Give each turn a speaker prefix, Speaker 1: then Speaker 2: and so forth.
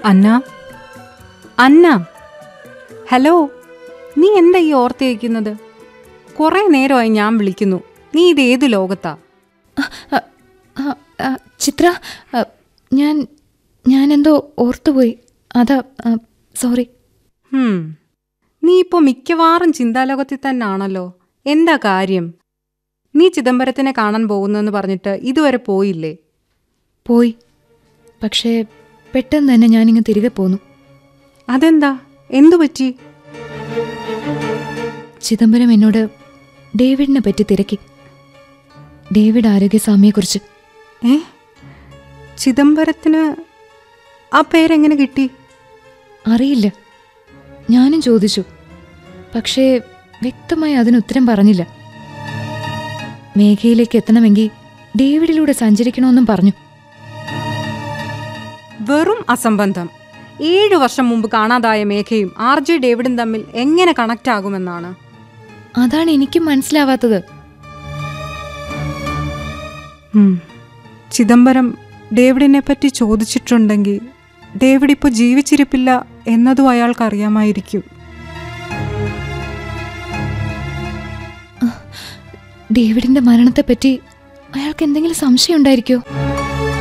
Speaker 1: അന്ന അന്ന hello നീ എന്താ ഈ ഓർത്തേക്കുന്നത് കുറേ നേരമായി ഞാൻ വിളിക്കുന്നു നീ ഇത് ഏത് ലോകത്താ
Speaker 2: ആ, ആ, ആ, ചിത്ര ആ, ഞാൻ ഞാൻ എന്തോ ഓർത്തുപോയി അതാ ആ, സോറി
Speaker 1: ഹും നീ ഇപ്പോൾ മിക്കവാറും ചിന്താലോകത്തിൽ തന്നെ ആണല്ലോ എന്താ കാര്യം നീ ചിദംബരത്തിനെ കാണാൻ പോകുന്നെന്ന് പറഞ്ഞിട്ട് ഇതുവരെ പോയില്ലേ
Speaker 2: പോയി പക്ഷേ പെട്ടെന്ന് തന്നെ ഞാനിങ്ങ് തിരികെ പോന്നു
Speaker 1: അതെന്താ എന്തു പറ്റി
Speaker 2: ചിദംബരം എന്നോട് ഡേവിഡിനെ പറ്റി തിരക്കി ഡേവിഡ് ആരോഗ്യസ്വാമിയെക്കുറിച്ച്
Speaker 1: ഏ ചിദംബരത്തിന് ആ പേരെങ്ങനെ കിട്ടി
Speaker 2: അറിയില്ല ഞാനും ചോദിച്ചു പക്ഷേ വ്യക്തമായി അതിന് ഉത്തരം പറഞ്ഞില്ല മേഘയിലേക്ക് എത്തണമെങ്കിൽ ഡേവിഡിലൂടെ സഞ്ചരിക്കണമെന്നും പറഞ്ഞു
Speaker 1: വെറും അസംബന്ധം ഏഴു വർഷം മുമ്പ് കാണാതായ മേഘയും ആർ ജെ ഡേവിഡും തമ്മിൽ എങ്ങനെ കണക്റ്റ് ആകുമെന്നാണ്
Speaker 2: അതാണ് എനിക്കും മനസ്സിലാവാത്തത്
Speaker 1: ഉം. ചിദംബരം ഡേവിഡിനെ പറ്റി ചോദിച്ചിട്ടുണ്ടെങ്കിൽ ഡേവിഡ് ഇപ്പോൾ ജീവിച്ചിരിപ്പില്ല എന്നതും അയാൾക്കറിയാമായിരിക്കും
Speaker 2: ഡേവിഡിന്റെ മരണത്തെപ്പറ്റി അയാൾക്ക് എന്തെങ്കിലും സംശയം ഉണ്ടായിരിക്കോ